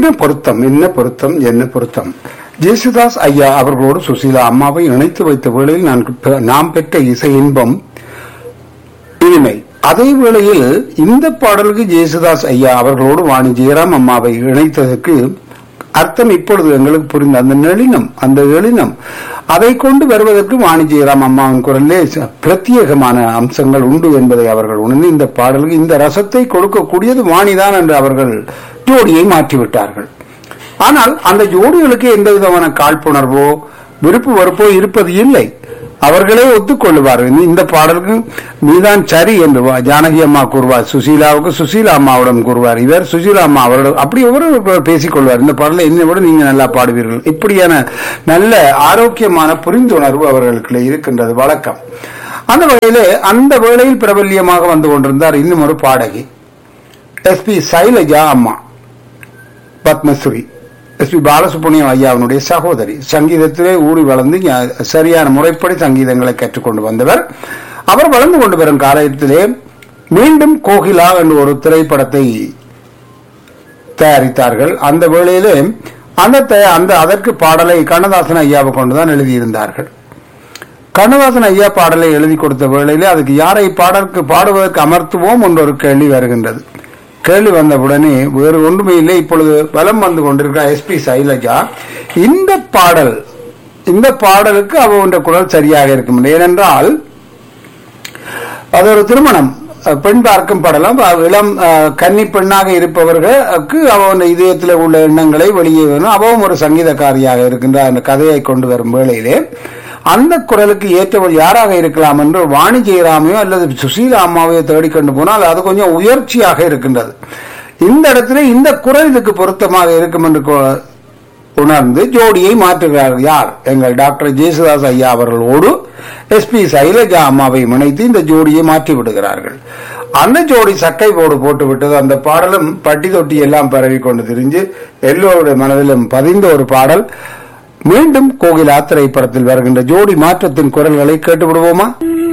என்ன பொருத்தம் என்ன பொருத்தம் என்ன பொருத்தம் ஜேசுதாஸ் ஐயா அவர்களோடு சுசீலா அம்மாவை இணைத்து வைத்த வேளையில் நான் பெ- நாம் பெற்ற இசை இன்பம் இனிமை அதே வேளையில் இந்த பாடலுக்கு ஜேசுதாஸ் ஐயா அவர்களோடு வாணி ஜெயராம் அம்மாவை இணைத்ததற்கு அர்த்தம் இப்பொழுது எங்களுக்கு புரிந்த அந்த நெளினம் அந்த எளினம் அதை கொண்டு வருவதற்கு வாணி ஜெயராம் அம்மாவின் குரலிலே ச- பிரத்யேகமான அம்சங்கள் உண்டு என்பதை அவர்கள் உணர்ந்து இந்த பாடலுக்கு இந்த ரசத்தை கொடுக்கக்கூடியது வாணிதான் என்று அவர்கள் ஜோடியை மாற்றிவிட்டார்கள் ஆனால் அந்த ஜோடிகளுக்கு எந்த விதமான காழ்ப்புணர்வோ விருப்பு வெறுப்போ இருப்பது இல்லை அவர்களே ஒத்துக்கொள்ளுவார்கள் நீ இந்த பாடலுக்கு நீதான் சரி என்று வா- ஜானகி அம்மா கூறுவார் சுசீலாவுக்கு சுசீலா அம்மாவிடம் கூறுவார் இவர் சுசீலா அம்மா அவரிடம் அப்படி ஒவ்வொரு பேசிக்கொள்வார் இந்த பாடலை என்னை விட நீங்க நல்லா பாடுவீர்கள் இப்படியான நல்ல ஆரோக்கியமான புரிந்துணர்வு அவர்களுக்கு இருக்கின்றது வழக்கம் அந்த வகையிலே அந்த வேளையில் பிரபல்யமாக வந்து கொண்டிருந்தார் இன்னும் ஒரு பாடகி எஸ்பி சைலஜா அம்மா பத்மஸ்ரீ எஸ் பி பாலசுப்ரமணியம் ஐயாவினுடைய சகோதரி சங்கீதத்திலே ஊறி வளர்ந்து ஞா- சரியான முறைப்படி சங்கீதங்களை கற்றுக்கொண்டு வந்தவர் அவர் வளர்ந்து கொண்டு வரும் காலத்திலே மீண்டும் கோகிலா என்ற ஒரு திரைப்படத்தை தயாரித்தார்கள் அந்த வேளையிலே அந்த த- அந்த அதற்கு பாடலை கண்ணதாசன் ஐயாவை கொண்டுதான் எழுதியிருந்தார்கள் கண்ணதாசன் ஐயா பாடலை எழுதி கொடுத்த வேளையிலே அதுக்கு யாரை பாடலுக்கு பாடுவதற்கு அமர்த்துவோம் என்ற ஒரு கேள்வி வருகின்றது கேள்வி வந்தவுடனே வேறு ஒன்றுமே இல்லை இப்பொழுது வலம் வந்து கொண்டிருக்கிற எஸ்பி சைலஜா இந்த பாடல் இந்த பாடலுக்கு அவனுடைய குரல் சரியாக இருக்கும் ஏனென்றால் அது ஒரு திருமணம் அஹ், பெண் பார்க்கும் படலம் அஹ், இளம் அஹ், கன்னி பெண்ணாக இருப்பவர்களுக்கு அவன் இதயத்தில் உள்ள எண்ணங்களை வெளியே வரும் அவவும் ஒரு சங்கீதக்காரியாக இருக்கின்ற அந்த கதையை கொண்டு வரும் வேளையிலே அந்த குரலுக்கு ஏற்றவள் யாராக இருக்கலாம் என்று வாணி ஜெயராமையோ அல்லது சுசீலா அம்மாவையோ தேடிக்கொண்டு போனால் அது கொஞ்சம் உயர்ச்சியாக இருக்கின்றது இந்த இடத்துல இந்த குரல் இதுக்கு பொருத்தமாக இருக்கும் என்று கொ- உணர்ந்து ஜோடியை மாற்றுகிறார்கள் யார் எங்கள் டாக்டர் ஜேசுதாஸ் ஐயா அவர்களோடு எஸ்பி சைலஜா அம்மாவை இணைத்து இந்த ஜோடியை மாற்றி விடுகிறார்கள் அந்த ஜோடி சக்கை போடு போட்டு விட்டது அந்த பாடலும் பட்டி தொட்டி எல்லாம் பரவி கொண்டு திரிஞ்சு எல்லோருடைய மனதிலும் பதிந்த ஒரு பாடல் மீண்டும் கோகிலா திரைப்படத்தில் வருகின்ற ஜோடி மாற்றத்தின் குரல்களை கேட்டு விடுவோமா